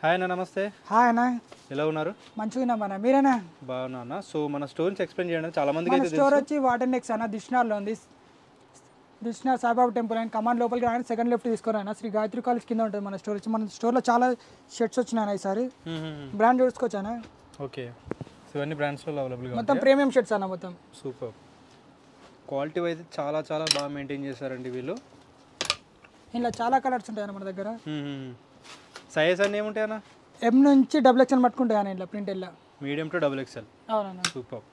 Hi అన్న నమస్తే hi అన్న ఎలా ఉన్నారు మంచిగా ఉన్నామన్న మీరేనా బాగున్నా అన్న సో మన స్టోర్స్ ఎక్స్ప్లెయిన్ చేయడం చాలా మందికి మన అయితే స్టోర్ వచ్చి వాటర్ నెక్స్ అన్న దిష్నార్లో ఉంది దిష్నార్ సాయిబాబా టెంపుల్ అండ్ కమాండ్ లోపలికి రాగానే సెకండ్ లెఫ్ట్ తీసుకురాయన శ్రీ గాయత్రి కాలేజ్ కింద ఉంటుంది మన స్టోర్ వచ్చి మన స్టోర్లో చాలా షర్ట్స్ వచ్చినాయి ఈసారి బ్రాండ్ చూసుకోవచ్చానా ఓకే సో ఇవన్నీ బ్రాండ్స్లో అవైలబుల్గా మొత్తం ప్రీమియం షర్ట్స్ అన్న మొత్తం సూపర్ క్వాలిటీ అయితే చాలా చాలా బాగా మెయింటైన్ చేశారండి వీళ్ళు ఇలా చాలా కలర్స్ ఉంటాయి అన్న మన దగ్గర సైజ్ అన్నీ ఏముంటాయి అన్న ఎం నుంచి డబుల్ ఎక్స్ఎల్ పట్టుకుంటాయి అన్న ఇట్లా ప్రింట్ ఇలా మీడియం టు డబుల్ ఎక్స్ఎల్ అవునన్న సూపర్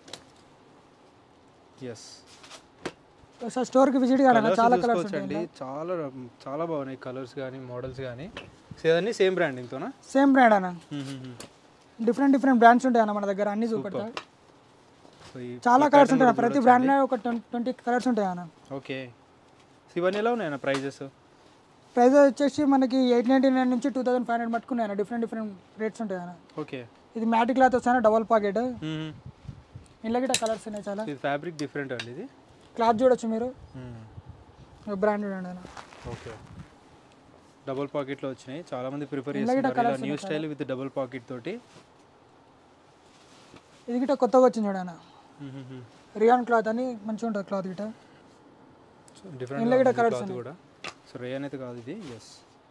ఎస్ ఒకసారి స్టోర్కి విజిట్ కావాలన్న చాలా కలర్స్ ఉంటాయి చూసుకోవచ్చండి చాలా చాలా బాగున్నాయి కలర్స్ కానీ మోడల్స్ కానీ సో ఇవన్నీ సేమ్ బ్రాండింగ్తోనా సేమ్ బ్రాండ్ అన్న డిఫరెంట్ డిఫరెంట్ బ్రాండ్స్ ఉంటాయి అన్న మన దగ్గర అన్ని చూపెడతా సో ఈ చాలా కలర్స్ ఉంటాయి అన్న. ప్రతి బ్రాండ్లో ఒక ట్వంటీ కలర్స్ ఉంటాయి అన్న ఓకే సో ఇవన్నీ ఎలా ఉన్నాయన్న ప్రైజెస్ ప్రైస్ వచ్చేసి మనకి ఎయిట్ నైంటీ నైన్ నుంచి టూ థౌసండ్ ఫైవ్ హండ్రెడ్ పట్టుకున్నాయి డిఫరెంట్ డిఫరెంట్ రేట్స్ ఉంటాయి అన్న ఓకే ఇది మ్యాటి క్లాత్ వస్తాను డబల్ పాకెట్ ఇంట్లో గిట్ట కలర్స్ ఉన్నాయి చాలా ఇది ఫ్యాబ్రిక్ డిఫరెంట్ అండి ఇది క్లాత్ చూడొచ్చు మీరు బ్రాండ్ చూడండి అన్న ఓకే డబుల్ పాకెట్లో వచ్చినాయి చాలా మంది ప్రిఫర్ ఇందులో గిట్ట చేస్తున్నారు ఇలా colours new style with double pocket తోటి ఇది గిట్ట కొత్తగా వచ్చింది చూడన్న రియాన్ క్లాత్ అని మంచిగా ఉంటుంది క్లాత్ గిట్ట ఇందులో కూడా డిఫరెంట్ colours క్లాత్ కూడా సో రేయన్ అయితే కాదు ఇది ఎస్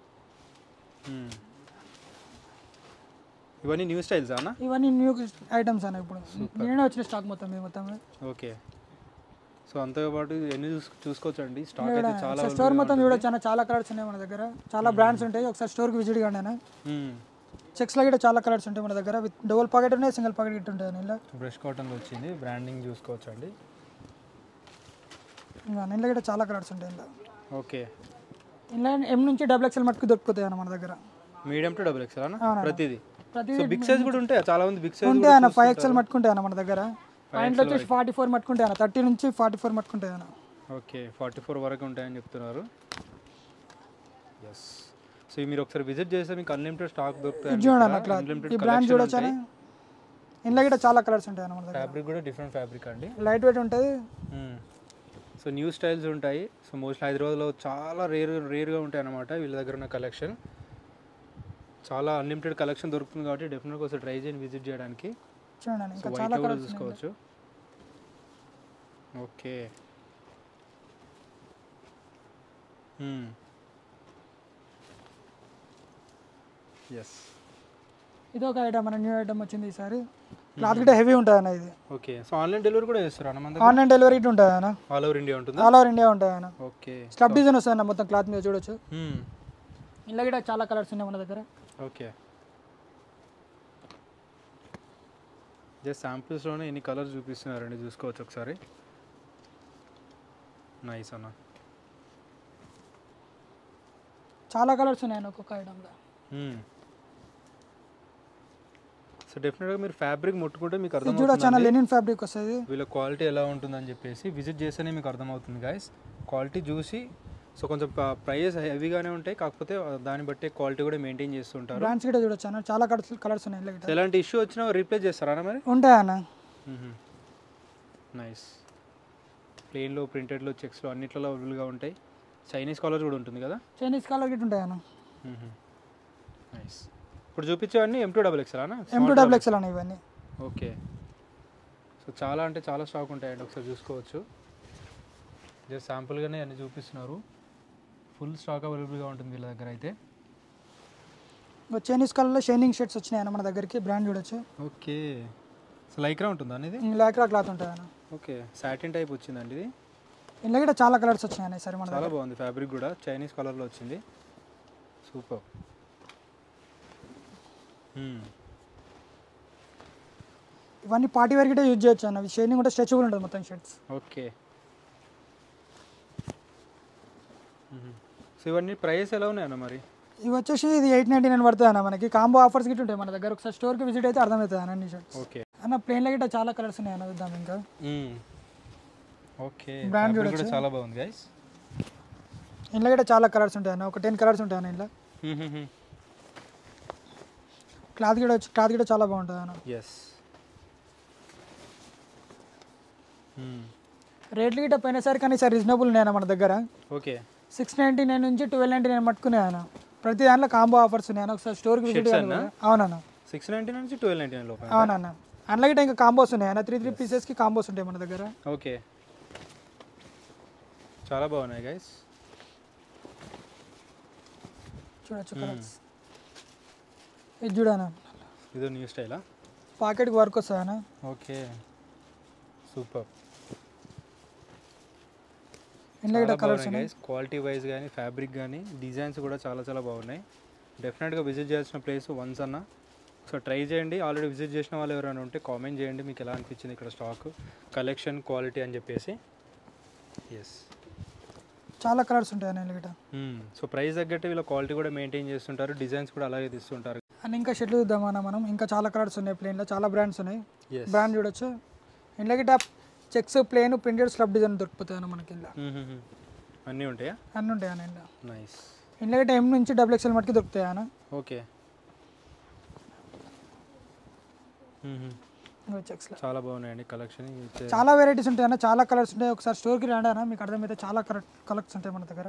ఇవన్నీ న్యూ స్టైల్స్ అన్న ఇవన్నీ న్యూ ఐటమ్స్ అన్న ఇప్పుడు నేనే వచ్చిన స్టాక్ మొత్తం ఇది మొత్తం ఓకే సో అంతో పాటు ఎన్ని చూసు చూసుకోవచ్చు అండి స్టాక్ అయితే చాలా స్టోర్ మొత్తం చూడొచ్చు అన్న చాలా కలర్స్ ఉన్నాయి మన దగ్గర చాలా బ్రాండ్స్ ఉంటాయి ఒకసారి స్టోర్కి విజిట్ కాండి అన్న చెక్స్లో కూడా చాలా కలర్స్ ఉంటాయి మన దగ్గర విత్ డబుల్ పాకెట్ ఉన్నాయి సింగిల్ పాకెట్ గిట్ ఉంటాయి అన్న ఇలా బ్రష్ కాటన్ వచ్చింది బ్రాండింగ్ చూసుకోవచ్చు అండి ఇంకా ఇంట్లో కూడా చాలా కలర్స్ ఉంటాయి ఇలా ఓకే ఇలా ఎం నుంచి డబుల్ ఎక్స్ఎల్ మట్టుకు దొరుకుతాయి అన్న మన దగ్గర మీడియం టు డబుల్ ఎక్స్ఎల్ అన్న అవునా. ప్రతిదీ ప్రతి సో బిగ్ సైజ్ కూడా ఉంటాయి చాలా మంది బిగ్ సైజ్ ఉంటాయి అన్న ఫైవ్ ఎక్స్ఎల్ మట్టుకుంటాయి అన్న మన దగ్గర పాయింట్లు వచ్చేసి ఫార్టీ ఫోర్ మట్టుకుంటాయి అన్న థర్టీ నుంచి ఫార్టీ ఫోర్ మట్టుకుంటాయి అన్న ఓకే ఫార్టీ ఫోర్ వరకు ఉంటాయని చెప్తున్నారు ఎస్ సో మీరు ఒకసారి విజిట్ చేస్తే మీకు అన్లిమిటెడ్ స్టాక్ దొరుకుతాయి చూడండి అన్న క్లాత్ ఈ బ్రాండ్ చూడొచ్చు అన్న ఇంట్లో కూడా చాలా కలర్స్ ఉంటాయి అన్న మన దగ్గర ఫ్యాబ్రిక్ కూడా డిఫరెంట్ ఫ్యాబ్రిక్ అండి లైట్ వెయిట్ ఉంటుంది సో న్యూ స్టైల్స్ ఉంటాయి సో మోస్ట్లీ హైదరాబాద్లో చాలా రేర్ రేర్గా ఉంటాయి అన్నమాట వీళ్ళ దగ్గర ఉన్న కలెక్షన్ చాలా అన్లిమిటెడ్ కలెక్షన్ దొరుకుతుంది కాబట్టి డెఫినెట్గా ఒకసారి ట్రై చేయండి విజిట్ చేయడానికి చూడండి సో ఇంకా వైట్ చాలా కూడా కలర్స్ చూసుకోవచ్చు ఓకే ఎస్ ఇది ఒక ఐటమ్ మన న్యూ ఐటమ్ వచ్చింది ఈసారి క్లాత్ గిట్ట హెవీ ఉంటుంది అన్న ఇది ఓకే సో ఆన్లైన్ డెలివరీ కూడా చేస్తారు అన్న మన దగ్గర ఆన్లైన్ డెలివరీ ఇటు ఉంటుంది అన్న ఆల్ ఓవర్ ఇండియా ఉంటుందా ఆల్ ఓవర్ ఇండియా ఉంటుంది అన్న ఓకే స్టబ్ డిజైన్ వస్తుంది అన్న మొత్తం క్లాత్ మీద చూడొచ్చు ఇంట్లో కూడా చాలా కలర్స్ ఉన్నాయి మన దగ్గర ఓకే జస్ట్ శాంపిల్స్లోనే ఎన్ని కలర్స్ చూపిస్తున్నారండి చూసుకోవచ్చు ఒకసారి నైస్ అన్న చాలా కలర్స్ ఉన్నాయి అన్న ఒక్కొక్క ఐటమ్లో సో డెఫినెట్గా మీరు ఫ్యాబ్రిక్ ముట్టుకుంటే మీకు ఇది చూడొచ్చు అన్న అర్థమవుతుంది లెనిన్ ఫ్యాబ్రిక్ వస్తుంది వీళ్ళ క్వాలిటీ ఎలా ఉంటుందని చెప్పేసి విజిట్ చేస్తేనే మీకు అర్థమవుతుంది గాయస్ క్వాలిటీ చూసి సో కొంచెం ప్రైస్ హెవీగానే ఉంటాయి కాకపోతే ఆ, దాన్ని బట్టి క్వాలిటీ కూడా మెయింటైన్ చేస్తుంటారు బ్రాండ్స్ కూడా చూడొచ్చు అన్న చాలా కలర్స్ కలర్స్ ఉన్నాయి ఇంట్లో సో గిట్ట ఎలాంటి ఇష్యూ వచ్చినా రీప్లేస్ చేస్తారా మరి ఉంటాయి అన్న నైస్ ప్లెయిన్లో ప్రింటెడ్లో చెక్స్లో అన్నిట్లలో అవైలబుల్గా ఉంటాయి చైనీస్ కాలర్ కూడా ఉంటుంది కదా చైనీస్ కలర్ గిట్ ఉంటాయి అన్న నైస్ ఇప్పుడు చూపించేవన్నీ M two double XL M two double XL అన్న ఇవన్నీ ఓకే సో చాలా అంటే చాలా స్టాక్ ఉంటాయండి ఒకసారి చూసుకోవచ్చు జస్ట్ శాంపుల్గానే అన్ని చూపిస్తున్నారు ఫుల్ స్టాక్ అవైలబుల్గా ఉంటుంది వీళ్ళ దగ్గర అయితే ఇంకా చైనీస్ కలర్లో షైనింగ్ షర్ట్స్ వచ్చినాయి అన్న మన దగ్గరికి బ్రాండ్ చూడొచ్చు ఓకే సో లైక్రా ఉంటుందా అనేది లాక్రా క్లాత్ ఉంటుంది అన్న ఓకే సాటిన్ టైప్ వచ్చిందండి ఇది ఇంట్లో కూడా చాలా కలర్స్ వచ్చినాయి అన్న సరే మన చాలా దగ్గర బాగుంది ఫ్యాబ్రిక్ కూడా చైనీస్ కలర్లో వచ్చింది సూపర్ ఇవన్నీ పార్టీ వేర్ గిట్ట యూజ్ చేయొచ్చు అన్న షైనింగ్ కూడా స్ట్రెచబుల్ ఉంటుంది మొత్తం షర్ట్స్ ఓకే సో ఇవన్నీ ప్రైస్ ఎలా ఉన్నాయన్న మరి ఇవి వచ్చేసి ఇది ఎయిట్ నైంటీ నైన్ పడుతుంది అన్న మనకి కాంబో ఆఫర్స్ గిట్ట ఉంటాయి మన దగ్గర ఒకసారి స్టోర్కి విజిట్ అయితే అర్థమవుతుంది అన్న అన్ని షర్ట్స్ ఓకే అన్న ప్లేన్లో గిట్ట చాలా కలర్స్ ఉన్నాయి అన్న చూద్దాం ఇంకా ఓకే Brand ఫ్యాబ్రిక్ కూడా చూడొచ్చు. చాలా బాగుంది గైస్ ఇంట్లో గిట్ట చాలా కలర్స్ ఉంటాయి అన్న ఒక టెన్ కలర్స్ ఉంటాయి అన్న ఇంట్లో క్లాత్ కూడా వచ్చి క్లాత్ కూడా చాలా బాగుంటుంది అన్న ఎస్ రేట్లు గిట్ట పోయినసారి కానీ సార్ రీజనబుల్ ఉన్నాయి అన్న మన దగ్గర ఓకే సిక్స్ నైంటీ నైన్ నుంచి ట్వెల్వ్ నైంటీ నైన్ పట్టుకున్నాయి అన్న ప్రతి దాంట్లో కాంబో ఆఫర్స్ ఉన్నాయి అన్న ఒకసారి స్టోర్కి విజిట్ అన్నా? అవునన్న సిక్స్ నైంటీ నుంచి ట్వెల్వ్ నైంటీ నైన్ లోపల అవునన్న అందులో గిట్ట ఇంకా కాంబోస్ ఉన్నాయి అన్న త్రీ త్రీ పీసెస్కి కాంబోస్ ఉంటాయి మన దగ్గర ఓకే చాలా బాగున్నాయి గైస్ చూడొచ్చు కలర్స్ ఇది చూడనా ఇదో న్యూ స్టైలా పాకెట్కి వర్క్ వస్తుంది అన్న ఓకే సూపర్ ఇందులో గిట్ట కలర్స్ ఉన్నాయి గైస్ క్వాలిటీ వైజ్ కానీ ఫ్యాబ్రిక్ కానీ డిజైన్స్ కూడా చాలా చాలా బాగున్నాయి డెఫినెట్గా విజిట్ చేయాల్సిన ప్లేస్ వన్స్ అన్న సో ట్రై చేయండి ఆల్రెడీ విజిట్ చేసిన వాళ్ళు ఎవరైనా ఉంటే కామెంట్ చేయండి మీకు ఎలా అనిపించింది ఇక్కడ స్టాక్ కలెక్షన్ క్వాలిటీ అని చెప్పేసి ఎస్ చాలా కలర్స్ ఉంటాయి అన్న ఇందులో గిట్ట సో ప్రైస్ తగ్గట్టు వీళ్ళ క్వాలిటీ కూడా మెయింటైన్ చేస్తుంటారు డిజైన్స్ కూడా అలాగే తీస్తుంటారు అండ్ ఇంకా షర్ట్లు చూద్దామన్నా మనం ఇంకా చాలా కలర్స్ ఉన్నాయి ప్లేన్లో చాలా బ్రాండ్స్ ఉన్నాయి ఎస్ బ్రాండ్ చూడొచ్చు ఇందులో గిట్ట checks plain printed slub design దొరుకుతాయి అన్న మనకి ఇలా అన్నీ ఉంటాయా అన్నీ ఉంటాయి అన్న ఇందులో నైస్ ఇందులో గిట్ట ఎం నుంచి డబుల్ ఎక్స్ఎల్ మటుకు దొరుకుతాయి అన్న ఓకే చెక్స్లో చాలా బాగున్నాయండి కలెక్షన్ చాలా వెరైటీస్ ఉంటాయి అన్న చాలా కలర్స్ ఉంటాయి ఒకసారి స్టోర్కి రాండి అన్న మీకు అర్థమైతే చాలా కలర్ కలర్స్ ఉంటాయి మన దగ్గర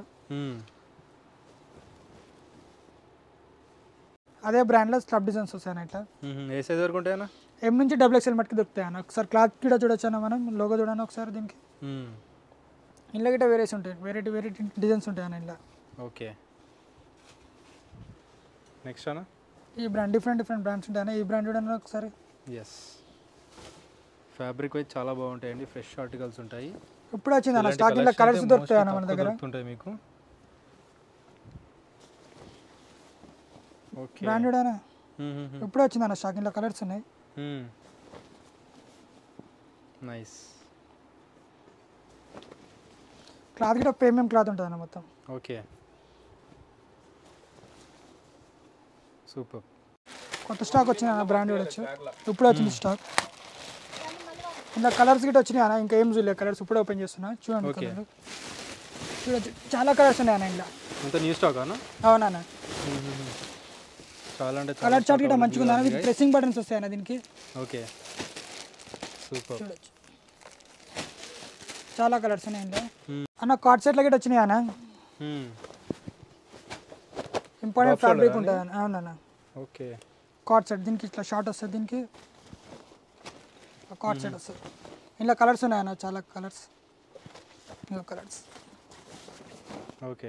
అదే బ్రాండ్లో స్లబ్ డిజైన్స్ వస్తాయి అన్న ఇట్లా ఏ సైజ్ వరకు ఉంటాయన్నా ఎం నుంచి డబుల్ ఎక్స్ఎల్ మటుకు దొరుకుతాయి అన్న ఒకసారి క్లాత్ కూడా చూడొచ్చు అన్న మనం లోగో చూడండి ఒకసారి దీనికి ఇంట్లో గిట్ట వేరేస్ ఉంటాయి వెరైటీ వెరైటీ డిజైన్స్ ఉంటాయి అన్న ఇలా ఓకే నెక్స్ట్ అన్న ఈ బ్రాండ్ డిఫరెంట్ డిఫరెంట్ బ్రాండ్స్ ఉంటాయి అన్న ఈ బ్రాండ్ చూడండి ఒకసారి ఎస్ ఫ్యాబ్రిక్ వైజ్ చాలా బాగుంటాయండి ఫ్రెష్ ఆర్టికల్స్ ఉంటాయి ఇప్పుడు వచ్చింది అన్న ఇలాంటి స్టాక్ ఇలా collection కలర్స్ అయితే దొరుకుతాయి అన్న mostly మన తక్కువ దగ్గర దొరుకుతుంటాయి మీకు ఓకే బ్రాండ్ చూడనా ఇప్పుడు వచ్చింది అన్న స్టాక్ ఇలా కలర్స్ ఉన్నాయి నైస్ క్లాత్ కూడా ప్రీమియం క్లాత్ ఉంటుంది అన్న మొత్తం ఓకే సూపర్ కొత్త స్టాక్ వచ్చింది అన్న బ్రాండ్ చూడొచ్చు ఇప్పుడు వచ్చింది స్టాక్ ఇలా కలర్స్ గిట్ట వచ్చినాయి అన్న ఇంకా ఏం చూడలేదు కలర్స్ ఇప్పుడు ఓపెన్ చేస్తున్నా చూడండి Okay. కలర్ చూడొచ్చు చాలా కలర్స్ ఉన్నాయి అన్న ఇలా అంత న్యూ స్టాక్ అన్న అవునన్న చాలా అంటే కలర్ చార్ట్ గిట్ట మంచిగా ఉంది అన్న విత్ ప్రెసింగ్ బటన్స్ వస్తాయి అన్న దీనికి ఓకే సూపర్ చూడొచ్చు చాలా కలర్స్ ఉన్నాయి ఇందులో అన్న కార్డ్ సెట్లు గిట్ట వచ్చినాయి అన్న ఇంపార్టెంట్ ఫ్యాబ్రిక్ ఉంటుంది అన్న అవునన్న ఓకే కార్డ్ సెట్ దీనికి ఇట్లా షార్ట్ వస్తుంది దీనికి కార్డ్ సెట్ వస్తుంది ఇందులో కలర్స్ ఉన్నాయి అన్న చాలా కలర్స్ ఇంకో కలర్స్ ఓకే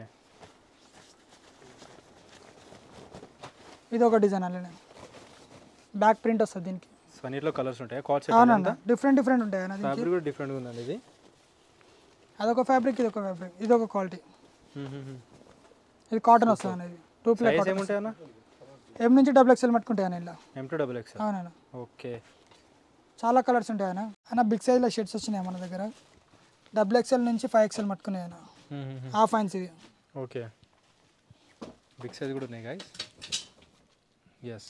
ఇది ఒక డిజైన్ అలానే బ్యాక్ ప్రింట్ వస్తుంది దీనికి సో అన్నిట్లో కలర్స్ ఉంటాయి కాట్ సెట్ అవునన్న డిఫరెంట్ డిఫరెంట్ ఉంటాయి అన్న దీనికి ఫ్యాబ్రిక్ కూడా డిఫరెంట్గా ఉందండి ఇది అదొక ఫ్యాబ్రిక్ ఇది ఒక ఫ్యాబ్రిక్ ఇది ఒక క్వాలిటీ ఇది కాటన్ వస్తుంది అన్న ఇది టూ ప్లే సైజ్ కాటన్ ఏముంటాయి అన్న ఎం నుంచి డబుల్ ఎక్స్ఎల్ పట్టుకుంటాయి అన్న ఇలా ఎం టు డబుల్ ఎక్స్ అవునన్న ఓకే చాలా కలర్స్ ఉంటాయి అన్న అన్న బిగ్ సైజ్లో షర్ట్స్ వచ్చినాయి మన దగ్గర డబుల్ ఎక్స్ఎల్ నుంచి ఫైవ్ ఎక్స్ఎల్ పట్టుకున్నాయి అన్న హాఫ్ హ్యాండ్స్ ఇది ఓకే బిగ్ సైజ్ కూడా ఉన్నాయి గాయస్ ఎస్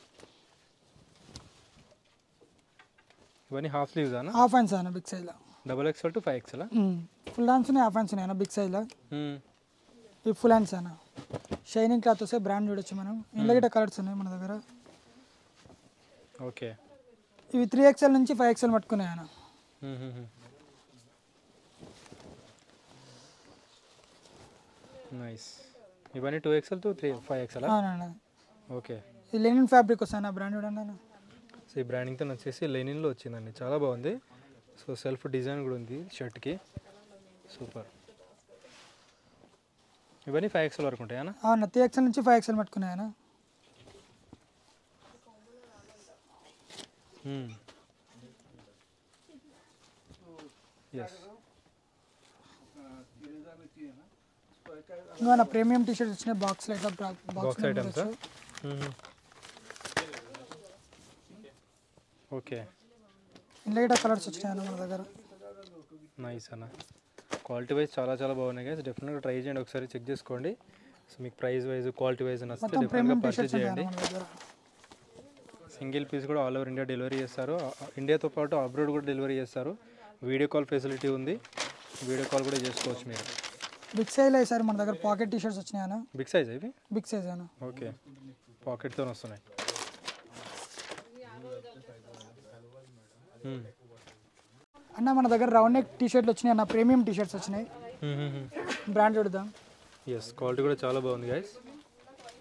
ఇవన్నీ హాఫ్ స్లీవ్స్ అన్న హాఫ్ హ్యాండ్స్ అన్న బిగ్ సైజ్లో double XL to five XL full hands ఉన్నాయి హాఫ్ హ్యాండ్స్ ఉన్నాయి అన్న బిగ్ సైజ్లో ఇవి ఫుల్ హ్యాండ్స్ అన్న షైనింగ్ క్లాత్ వస్తే బ్రాండ్ చూడొచ్చు మనం ఇంట్లో గిట్ట కలర్స్ ఉన్నాయి మన దగ్గర ఓకే ఇవి త్రీ ఎక్స్ఎల్ నుంచి ఫైవ్ ఎక్స్ఎల్ పట్టుకున్నాయి అన్న నైస్ ఇవన్నీ two XL to three five XL అవునన్న ఓకే ఇది లెనిన్ ఫ్యాబ్రిక్ వస్తుంది అన్న బ్రాండ్ చూడండి అన్న సో ఈ బ్రాండింగ్తో వచ్చేసి లెనిన్లో వచ్చిందండి చాలా బాగుంది సో సెల్ఫ్ డిజైన్ కూడా ఉంది షర్ట్కి సూపర్ ఇవన్నీ ఫైవ్ ఎక్స్ఎల్ వరకు ఉంటాయా అవునా త్రీ ఎక్స్ఎల్ నుంచి ఫైవ్ ఎక్స్ఎల్ పట్టుకున్నాయి అన్న ఎస్ ఇంకా నా ప్రీమియం టీ షర్ట్స్ వచ్చినాయి బాక్స్లో ఇట్లా బాక్స్ బాక్స్ ఐటమ్స్ ఓకే ఇంట్లో గిట్ట కలర్స్ వచ్చినాయి అన్న మన దగ్గర నైస్ అన్న క్వాలిటీ వైజ్ చాలా చాలా బాగున్నాయి గైస్ డెఫినెట్గా ట్రై చేయండి ఒకసారి చెక్ చేసుకోండి సో మీకు ప్రైస్ వైజ్ క్వాలిటీ వైజ్ నచ్చితే మొత్తం డెఫినెట్గా ప్రీమియం టీ పర్చేస్ షర్ట్స్ ఉంటాయి చేయండి అన్న మన దగ్గర సింగిల్ పీస్ కూడా ఆల్ ఓవర్ ఇండియా డెలివరీ చేస్తారు ఆ- ఇండియాతో పాటు అబ్రాడ్ కూడా డెలివరీ చేస్తారు వీడియో కాల్ ఫెసిలిటీ ఉంది వీడియో కాల్ కూడా చేసుకోవచ్చు మీరు బిగ్ సైజ్ సార్ మన దగ్గర పాకెట్ టీ షర్ట్స్ వచ్చినాయి అన్న బిగ్ సైజ్ ఇవి బిగ్ సైజ్ అన్న ఓకే పాకెట్తో వస్తున్నాయి అన్న మన దగ్గర రౌండ్ నెక్ టీ షర్ట్లు వచ్చినాయి అన్న ప్రీమియం టీ షర్ట్స్ వచ్చినాయి బ్రాండ్ చూద్దాం ఎస్ క్వాలిటీ కూడా చాలా బాగుంది గైస్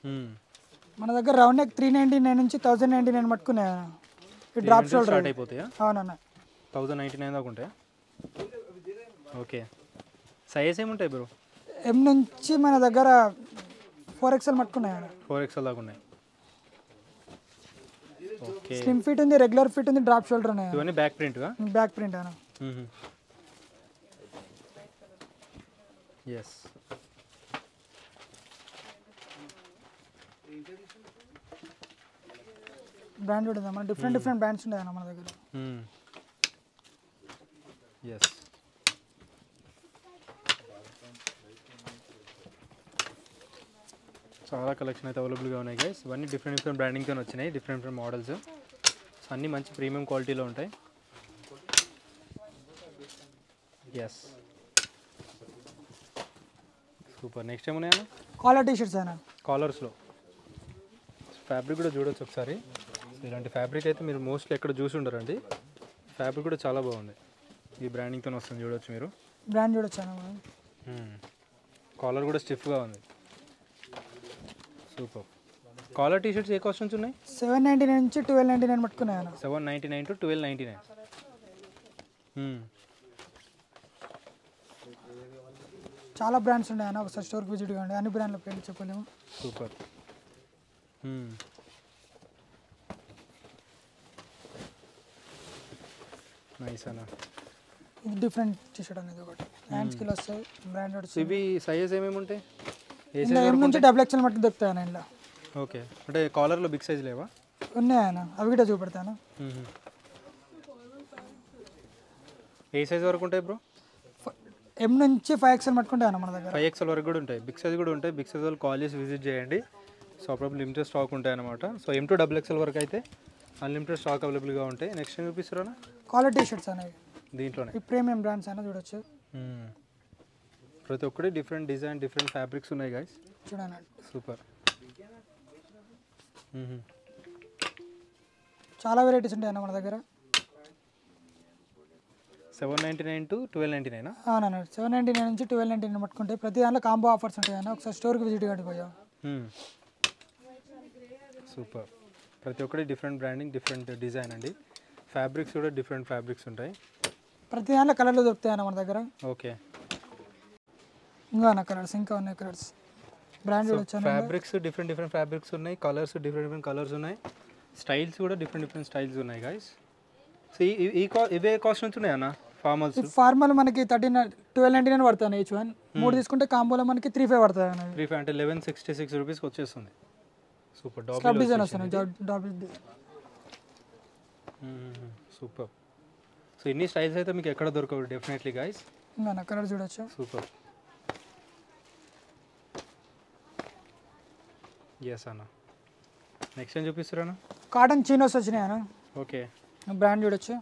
మ్మ్. మన దగ్గర round neck three ninety nine నుంచి థౌజండ్ నైంటీ నైన్ పట్టుకున్నాయి అన్న ఈ డ్రాప్ షోల్డర్ స్టార్ట్ అయిపోతాయా అవునన్న థౌజండ్ నైంటీ నైన్ దాకా ఉంటాయా ఓకే సైజ్ ఏముంటాయి బ్రో ఎం నుంచి మన దగ్గర ఫోర్ ఎక్స్ఎల్ పట్టుకున్నాయి అన్న ఫోర్ ఎక్స్ఎల్ దాకా ఉన్నాయి ఓకే స్లిమ్ ఫిట్ ఉంది రెగ్యులర్ ఫిట్ ఉంది డ్రాప్ షోల్డర్ ఉన్నాయి ఇవన్నీ బ్యాక్ ప్రింట్గా బ్యాక్ ప్రింట్ అన్న ఎస్ బ్రాండ్ ఉంటుంది మన డిఫరెంట్ డిఫరెంట్ బ్రాండ్స్ ఉంటాయి అన్న మన దగ్గర ఎస్ చాలా కలెక్షన్ అయితే అవైలబుల్గా ఉన్నాయి గైస్ ఇవన్నీ డిఫరెంట్ డిఫరెంట్ బ్రాండింగ్తో వచ్చినాయి డిఫరెంట్ డిఫరెంట్ మోడల్స్ సో అన్నీ మంచి ప్రీమియం క్వాలిటీలో ఉంటాయి ఎస్ సూపర్ నెక్స్ట్ ఏమున్నాయన్నా కాలర్ టీ షర్ట్స్ అన్న కాలర్స్లో ఫ్యాబ్రిక్ కూడా చూడొచ్చు ఒకసారి సో ఇలాంటి ఫ్యాబ్రిక్ అయితే మీరు మోస్ట్లీ ఎక్కడ చూసి ఉండరండి ఫ్యాబ్రిక్ కూడా చాలా బాగుంది ఈ బ్రాండింగ్తో వస్తుంది చూడొచ్చు మీరు బ్రాండ్ చూడొచ్చు అన్న మనం కాలర్ కూడా స్టిఫ్గా ఉంది సూపర్ కాలర్ టీ షర్ట్స్ ఏ కాస్ట్ నుంచి ఉన్నాయి సెవెన్ నైంటీ నైన్ నుంచి ట్వెల్వ్ నైంటీ నైన్ పట్టుకున్నాయి అన్న seven ninety nine to twelve ninety nine చాలా బ్రాండ్స్ ఉన్నాయి అన్న ఒకసారి స్టోర్కి విజిట్ కాండి అన్ని బ్రాండ్ల పేర్లు చెప్పలేము సూపర్ నైస్ అన్న ఇది డిఫరెంట్ టీ షర్ట్ అనేది ఒకటి హ్యాండ్స్కి వస్తాయి బ్రాండ్ సో ఇవి సైజెస్ ఏమేమి ఉంటాయి ఏ ఇందులో సైజ్ ఎం నుంచి డబుల్ ఎక్స్ఎల్ మట్టి దొరుకుతాయి అన్న ఇంట్లో ఓకే అంటే కాలర్లో బిగ్ సైజ్ లేవా ఉన్నాయి అన్న అవి కూడా చూపెడతాను ఏ సైజ్ వరకు ఉంటాయి బ్రో ఎం నుంచి ఫైవ్ ఎక్స్ఎల్ పట్టుకుంటాయి అన్న మన దగ్గర ఫైవ్ ఎక్స్ఎల్ వరకు కూడా ఉంటాయి బిగ్ సైజ్ కూడా ఉంటాయి బిగ్ సైజ్ వాళ్ళు కాల్ చేసి విజిట్ చేయండి సో అప్పుడప్పుడు లిమిటెడ్ స్టాక్ ఉంటాయి అనమాట so M to double XL వరకు అయితే అన్లిమిటెడ్ స్టాక్ అవైలబుల్గా ఉంటాయి నెక్స్ట్ ఏం చూపిస్తారా కాలర్ టీ షర్ట్స్ అనేవి దీంట్లోనే ఈ ప్రీమియం బ్రాండ్స్ అయినా చూడొచ్చు మ్మ్. ప్రతి ఒక్కటి డిఫరెంట్ డిజైన్ డిఫరెంట్ ఫ్యాబ్రిక్స్ ఉన్నాయి గాయస్ చూడండి సూపర్ చాలా వెరైటీస్ ఉంటాయి అన్న మన దగ్గర seven ninety nine to twelve ninety నైనా అవునన్న సెవెన్ నైంటీ నైన్ నుంచి ట్వెల్వ్ నైంటీ నైన్ పట్టుకుంటే ప్రతి దాంట్లో కాంబో ఆఫర్స్ ఉంటాయి అన్న ఒకసారి స్టోర్కి విజిట్ కాండి పోయాం సూపర్ ప్రతి ఒక్కటి డిఫరెంట్ బ్రాండింగ్ డిఫరెంట్ డిజైన్ అండి ఫ్యాబ్రిక్స్ కూడా డిఫరెంట్ ఫ్యాబ్రిక్స్ ఉంటాయి ప్రతి దాంట్లో కలర్లు దొరుకుతాయి అన్న మన దగ్గర ఓకే ఇంకా అన్న కలర్స్ ఇంకా ఉన్నాయి కలర్స్ బ్రాండ్ చూడొచ్చు అన్న ఫ్యాబ్రిక్స్ డిఫరెంట్ డిఫరెంట్ ఫ్యాబ్రిక్స్ ఉన్నాయి కలర్స్ డిఫరెంట్ డిఫరెంట్ కలర్స్ ఉన్నాయి స్టైల్స్ కూడా డిఫరెంట్ డిఫరెంట్ స్టైల్స్ ఉన్నాయి గాయస్ సో ఈ ఈ కా ఇవే కాస్ట్ నుంచి ఉన్నాయి అన్న ఫార్మల్స్ ఈ ఫార్మల్ మనకి థర్టీన్ ట్వెల్వ్ నైంటీ నైన్ పడుతుంది ఈచ్ వన్ మూడు తీసుకుంటే కాంబోలో మనకి త్రీ ఫైవ్ పడుతుంది అన్న త్రీ ఫైవ్ అంటే లెవెన్ సిక్స్టీ సిక్స్ రూపీస్కి వచ్చేస్తుంది సూపర్ స్లబ్ డాబ్ డిజైన్ వస్తుంది డబుల్ డిజైన్ సూపర్ సో ఇన్ని స్టైల్స్ అయితే మీకు ఎక్కడ దొరకవు డెఫినెట్లీ గాయస్ ఇంకా అన్న కలర్ చూడొచ్చు సూపర్ ఎస్ అన్న నెక్స్ట్ ఏం చూపిస్తారన్న కాటన్ చీనోస్ వచ్చినాయి అన్న ఓకే బ్రాండ్ చూడొచ్చు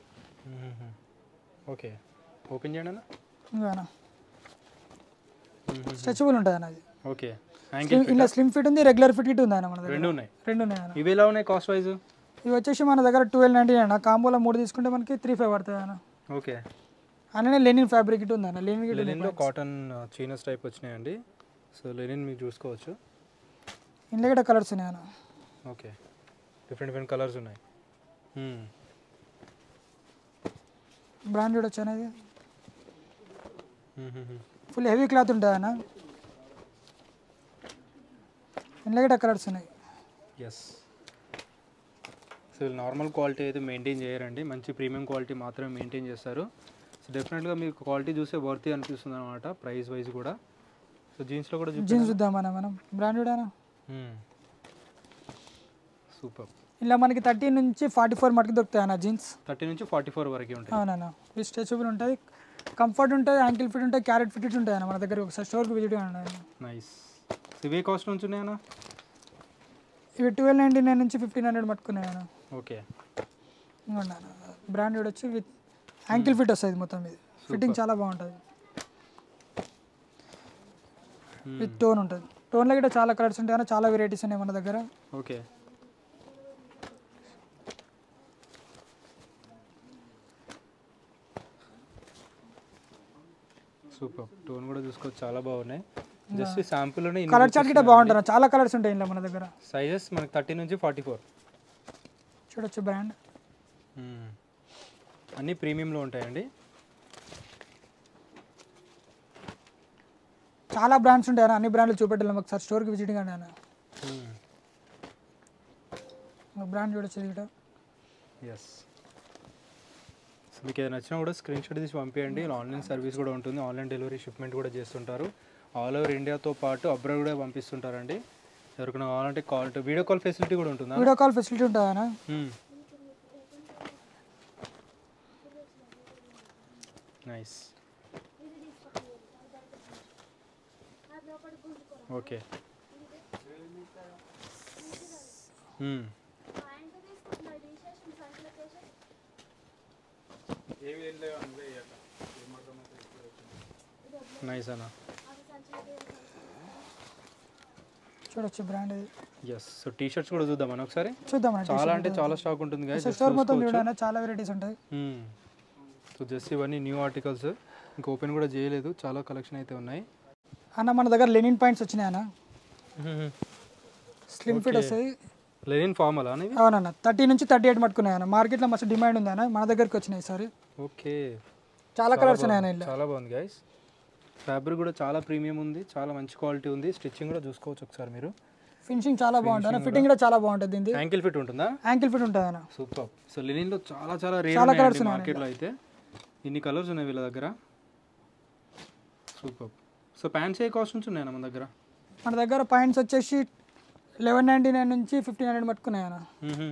ఓకే ఓపెన్ చేయండి అన్న ఇంకా అన్న స్ట్రెచబుల్ ఉంటుంది అన్న అది ఓకే యాంకిల్ ఇలా స్లిమ్ ఫిట్ ఉంది రెగ్యులర్ ఫిట్ ఇట్ ఉంది అన్న మన దగ్గర రెండు ఉన్నాయి రెండు ఉన్నాయి అన్న ఇవి ఎలా ఉన్నాయి కాస్ట్ వైజ్ ఇవి వచ్చేసి మన దగ్గర ట్వెల్వ్ నైంటీ అన్న కాంబోలో మూడు తీసుకుంటే మనకి త్రీ ఫైవ్ పడుతుంది అన్న ఓకే అలానే లెనిన్ ఫ్యాబ్రిక్ ఇట్ ఉంది అన్న లెనిన్ ఇట్ ఉంది లెనిన్లో కాటన్ చీనస్ టైప్ వచ్చినాయండి సో లెనిన్ మీరు చూసుకోవచ్చు ఇందులో కూడా కలర్స్ ఉన్నాయి అన్న ఓకే డిఫరెంట్ డిఫరెంట్ కలర్స్ ఉన్నాయి Hmm. బ్రాండ్ చూడొచ్చు అనేది Hmm, hmm, hmm. Full heavy cloth ఉంటుంది అన్న ఇందులో కూడా కలర్స్ ఉన్నాయి ఎస్ సో వీళ్ళు నార్మల్ క్వాలిటీ అయితే మెయింటైన్ చేయరండి మంచి ప్రీమియం క్వాలిటీ మాత్రమే మెయింటైన్ చేస్తారు సో డెఫినెట్గా మీకు క్వాలిటీ చూస్తే వర్తీ అనిపిస్తుంది అనమాట ప్రైస్ వైజ్ కూడా సో జీన్స్లో కూడా జీన్స్ చూద్దామన్నా మనం బ్రాండ్ చూడానా సూపర్ ఇలా మనకి థర్టీ నుంచి ఫార్టీ ఫోర్ మటుకు దొరుకుతాయి అన్న జీన్స్ థర్టీ నుంచి ఫార్టీ ఫోర్ వరకు ఉంటాయి అవునన్న ఇవి స్ట్రెచబుల్ ఉంటుంది కంఫర్ట్ ఉంటుంది యాంకిల్ ఫిట్ ఉంటుంది క్యారెట్ ఫిట్ ఉంటాయి అన్న మన దగ్గర ఒకసారి స్టోర్కి విజిట్ కాండి నైస్ ఇవే కాస్ట్ నుంచి ఉన్నాయన్నా ఇవి ట్వెల్వ్ నైంటీ నైన్ నుంచి ఫిఫ్టీన్ హండ్రెడ్ పట్టుకున్నాయి అన్న ఓకే ఇంకోండి అన్న బ్రాండెడ్ వచ్చి విత్ యాంకిల్ ఫిట్ వస్తుంది మొత్తం ఇది ఫిట్టింగ్ చాలా బాగుంటుంది విత్ టోన్ ఉంటుంది టోన్లో కూడా చాలా కలర్స్ ఉంటాయి అన్న చాలా వెరైటీస్ ఉన్నాయి మన దగ్గర ఓకే సూపర్ టోన్ కూడా చూసుకోవచ్చు చాలా బాగున్నాయి జస్ట్ శాంపుల్లోనే కలర్ చార్ట్ గిట్ట బాగుంటుంది చాలా కలర్స్ ఉంటాయి ఇంట్లో మన దగ్గర సైజెస్ మనకి థర్టీ నుంచి ఫార్టీ ఫోర్ చూడొచ్చు బ్రాండ్ అన్నీ ప్రీమియంలో ఉంటాయండి చాలా బ్రాండ్స్ ఉంటాయి అన్న అన్ని బ్రాండ్లు చూపెట్టాలి ఒకసారి స్టోర్కి విజిట్ కానీ అన్న బ్రాండ్ చూడొచ్చు ఇక్కడ ఎస్ సో మీకు ఏదైనా నచ్చినా కూడా స్క్రీన్ షాట్ తీసి పంపించండి ఆన్లైన్ సర్వీస్ కూడా ఉంటుంది ఆన్లైన్ డెలివరీ షిప్మెంట్ కూడా చేస్తుంటారు ఆల్ ఓవర్ ఇండియాతో పాటు అబ్రాడ్ కూడా పంపిస్తుంటారండి ఎవరికైనా కావాలంటే కాల్ వీడియో కాల్ ఫెసిలిటీ కూడా ఉంటుందా వీడియో కాల్ ఫెసిలిటీ ఉంటుందా అన్న నైస్ ఓకే నైస్ అన్న చూడొచ్చు బ్రాండ్ ఇది ఎస్ సో టీ షర్ట్స్ కూడా చూద్దాం మనం ఒకసారి చూద్దాం అన్న చాలా అంటే చాలా స్టాక్ ఉంటుంది guys. Just స్టోర్ మొత్తం చూసుకోవచ్చు. చూడన్నా చాలా వెరైటీస్ ఉంటాయి మ్మ్. సో జస్ట్ ఇవన్నీ న్యూ ఆర్టికల్స్ ఇంకా ఓపెన్ కూడా చేయలేదు చాలా కలెక్షన్ అయితే ఉన్నాయి అన్న మన దగ్గర లెనిన్ పాయింట్స్ వచ్చినాయి అన్న స్లిమ్ ఫిట్ వస్తాయి లెనిన్ ఫార్మల్ అనేవి అవునన్న థర్టీ నుంచి థర్టీ ఎయిట్ మట్టుకున్నాయి అన్న మార్కెట్లో మస్తు డిమాండ్ ఉంది అన్న మన దగ్గరికి వచ్చినాయి సార్ ఓకే చాలా కలర్స్ ఉన్నాయి అన్న ఇలా చాలా బాగుంది గైస్ ఫ్యాబ్రిక్ కూడా చాలా ప్రీమియం ఉంది చాలా మంచి క్వాలిటీ ఉంది స్టిచ్చింగ్ కూడా చూసుకోవచ్చు ఒకసారి మీరు ఫినిషింగ్ చాలా బాగుంటుంది అన్న ఫిట్టింగ్ కూడా చాలా బాగుంటుంది దీనికి యాంకిల్ ఫిట్ ఉంటుందా యాంకిల్ ఫిట్ ఉంటుంది అన్న సూపర్ సో లెనిన్లో చాలా చాలా రేర్ చాలా colours ఉన్నాయండి ఉన్నాయి మార్కెట్లో అయితే ఇన్ని కలర్స్ ఉన్నాయి వీళ్ళ దగ్గర సూపర్ సో ప్యాంట్స్ ఏ కాస్ట్ నుంచి ఉన్నాయన్న మన దగ్గర మన దగ్గర పాయింట్స్ వచ్చేసి లెవెన్ నైంటీ నైన్ నుంచి ఫిఫ్టీన్ హండ్రెడ్ మట్టుకున్నాయి అన్న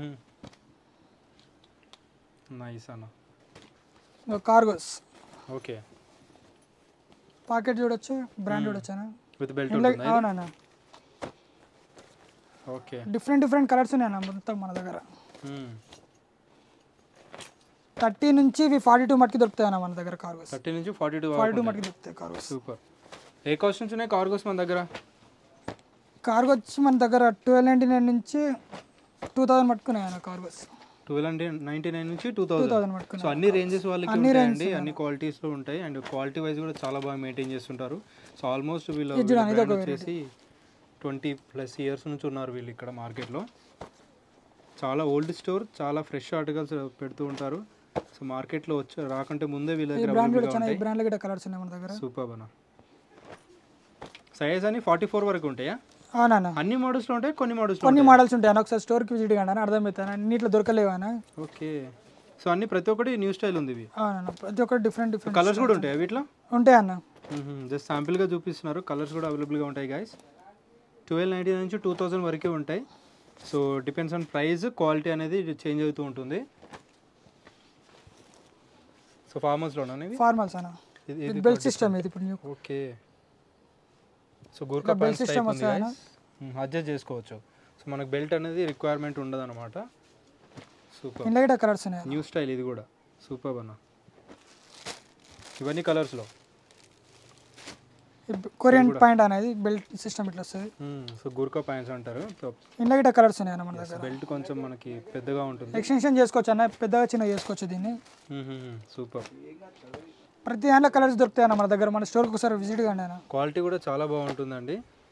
నైస్ అన్న ఇంకా కార్గోస్ ఓకే పాకెట్ చూడొచ్చు బ్రాండ్ చూడొచ్చు అన్న విత్ బెల్ట్ ఇందులో ఉంటుందా అవునన్న ఓకే డిఫరెంట్ డిఫరెంట్ కలర్స్ ఉన్నాయి అన్న మొత్తం మన దగ్గర థర్టీ నుంచి ఇవి ఫార్టీ టూ మట్టుకి దొరుకుతాయి అన్న మన దగ్గర కార్గోస్ థర్టీ నుంచి ఫార్టీ టూ ఫార్టీ టూ మట్టుకి దొరుకుతాయి కార్గోస్ సూపర్ ఏ కాస్ట్ నుంచి ఉన్నాయి కార్గోస్ మన దగ్గర కార్గో వచ్చి మన దగ్గర ట్వెల్వ్ నైంటీ నైన్ నుంచి టూ థౌసండ్ మట్టుకున్నాయి అన్న cargos twelve hundred ninety nine నుంచి two two thousand thousand so మట్టుకున్నాయి అన్ని రేంజెస్ వాళ్ళకి ఉంటాయండి అన్ని క్వాలిటీస్లో ఉంటాయి అండ్ క్వాలిటీ వైజ్ కూడా చాలా బాగా మెయింటైన్ చేస్తుంటారు సో ఆల్మోస్ట్ వీళ్ళు వీళ్ళ brand వచ్చేసి ట్వంటీ ప్లస్ ఇయర్స్ నుంచి ఉన్నారు వీళ్ళు ఇక్కడ మార్కెట్లో చాలా ఓల్డ్ స్టోర్ చాలా ఫ్రెష్ ఆర్టికల్స్ పెడుతూ ఉంటారు సో మార్కెట్లో వచ్చి రాకంటే ముందే వీళ్ళ దగ్గర బ్రాండ్ కూడా available గా చాలా ఈ ఉంటాయి బ్రాండ్లో కూడా కలర్స్ ఉన్నాయి మన దగ్గర సూపర్ అన్న సైజ్ అని ఫార్టీ ఫోర్ వరకు ఉంటాయా అవునన్న అన్ని మోడల్స్లో ఉంటాయి కొన్ని మోడల్స్లో కొన్ని మోడల్స్ ఉంటాయి అన్న ఒకసారి స్టోర్కి విజిట్ కానీ అన్న అర్థమవుతాను అన్నిట్లో దొరకలేవు అన్న ఓకే సో అన్ని ప్రతి ఒక్కటి న్యూ స్టైల్ ఉంది ఇవి అవునన్న ప్రతి ఒక్కటి డిఫరెంట్ డిఫరెంట్ కలర్స్ కూడా ఉంటాయి వీటిలో ఉంటాయి అన్న జస్ట్ శాంపిల్గా చూపిస్తున్నారు కలర్స్ కూడా అవైలబుల్గా ఉంటాయి గాయస్ ట్వెల్వ్ నైంటీ నుంచి టూ థౌజండ్ వరకే ఉంటాయి so depends on price quality అనేది చేంజ్ అవుతూ ఉంటుంది సో ఫార్మర్స్లోనా ఇవి ఫార్మల్స్ అన్న ఇది ఇది బెల్ట్ సిస్టమ్ ఇది ఇప్పుడు new okay so Gurkha belt pants system type ఉంది వస్తాయనా? అడ్జస్ట్ చేసుకోవచ్చు సో మనకు బెల్ట్ అనేది రిక్వైర్మెంట్ ఉండదు అనమాట సూపర్ ఇంట్లో కూడా కలర్స్ ఉన్నాయి న్యూ స్టైల్ ఇది కూడా సూపర్ అన్న ఇవన్నీ కలర్స్లో కొరియన్ పాయింట్ అనేది బెల్ట్ సిస్టమ్ ఇట్లా వస్తుంది సో గుర్కా ప్యాంట్స్ అంటారు సో ఇంట్లో కూడా కలర్స్ ఉన్నాయి అన్న మన దగ్గర బెల్ట్ కొంచెం మనకి పెద్దగా ఉంటుంది ఎక్స్టెన్షన్ చేసుకోవచ్చు అన్న పెద్దగా చిన్న చేసుకోవచ్చు దీన్ని సూపర్ ప్రతి దాంట్లో కలర్స్ దొరుకుతాయి అన్న మన దగ్గర మన స్టోర్కి ఒకసారి విజిట్ కానీ అన్న క్వాలిటీ కూడా చాలా బాగుంటుందండి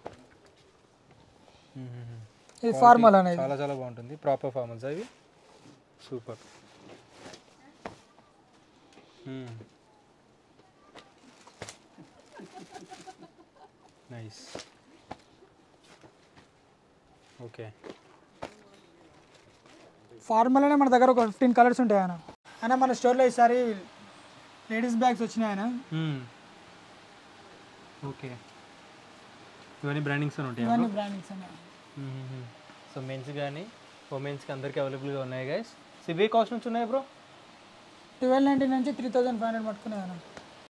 ఇది ఫార్మల్ అనేది చాలా చాలా బాగుంటుంది ప్రాపర్ ఫార్మల్స్ అవి సూపర్ నైస్ ఓకే ఫార్మల్లోనే మన దగ్గర ఒక ఫిఫ్టీన్ కలర్స్ ఉంటాయి అన్న అన్న మన స్టోర్లో ఈసారి లేడీస్ బ్యాగ్స్ వచ్చినాయి అన్న ఓకే ఇవన్నీ బ్రాండింగ్స్ ఉంటాయి ఇవన్నీ బ్రాండింగ్స్ అన్న సో మెన్స్ కానీ ఉమెన్స్కి అందరికీ అవైలబుల్గా ఉన్నాయి గైస్ సిబీ కాస్ట్ నుంచి ఉన్నాయి బ్రో ట్వెల్వ్ నైంటీ నుంచి త్రీ థౌసండ్ ఫైవ్ హండ్రెడ్ పట్టుకున్నాయి అన్న